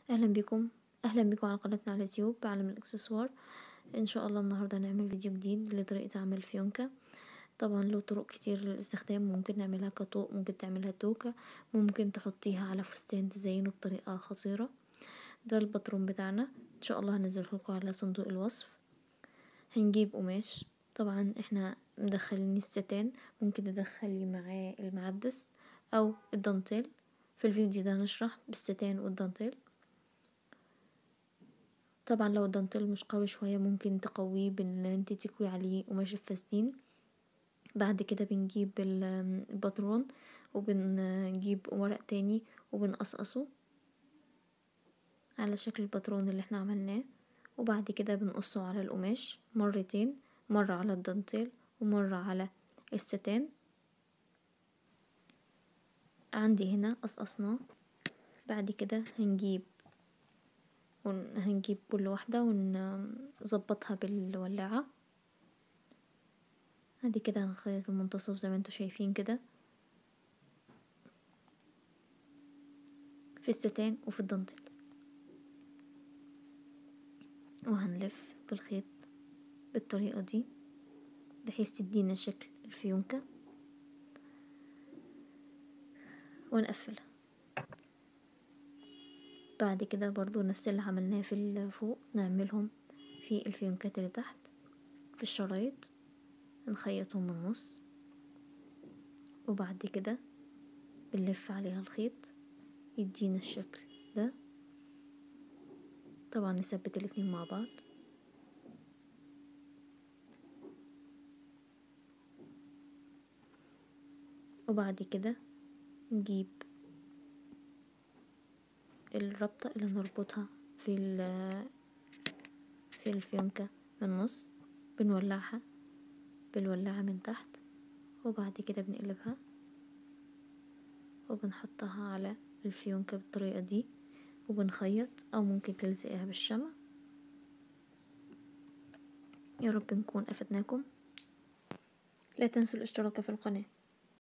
اهلا بكم اهلا بكم على قناتنا على اليوتيوب بعلم الاكسسوار ان شاء الله النهارده هنعمل فيديو جديد لطريقه عمل فيونكه طبعا له طرق كتير للاستخدام ممكن نعملها كطوق ممكن تعملها توكه ممكن تحطيها على فستان تزينه بطريقه خطيره ده الباترون بتاعنا ان شاء الله هنزله لكم على صندوق الوصف هنجيب قماش طبعا احنا مدخلين الستان ممكن تدخلي معاه المعدس او الدانتيل في الفيديو ده نشرح بالستان والدانتيل طبعا لو الدانتيل مش قوي شوية ممكن تقويه بان انت تكوي عليه قماش الفساتين بعد كده بنجيب الباترون وبنجيب ورق تاني وبنقصقصه على شكل الباترون اللي احنا عملناه وبعد كده بنقصه على القماش مرتين مرة على الدانتيل ومرة على الستان عندي هنا قصقصناه بعد كده هنجيب هنجيب كل واحدة ونظبطها بالولاعة ادي كده هنخيط المنتصف زي ما انتوا شايفين كده في الستان وفي الدانتيل وهنلف بالخيط بالطريقة دي بحيث تدينا شكل الفيونكة ونقفلها بعد كده برضو نفس اللي عملناه في فوق نعملهم في الفيونكات اللي تحت في الشرايط نخيطهم من النص وبعد كده بنلف عليها الخيط يدينا الشكل ده طبعا نثبت الاتنين مع بعض وبعد كده نجيب الربطة اللي نربطها في في الفيونكة من النص بنولعها بالولاعة من تحت وبعد كده بنقلبها وبنحطها على الفيونكة بالطريقة دي وبنخيط او ممكن تلزقيها بالشمع يا رب نكون افدناكم لا تنسوا الاشتراك في القناه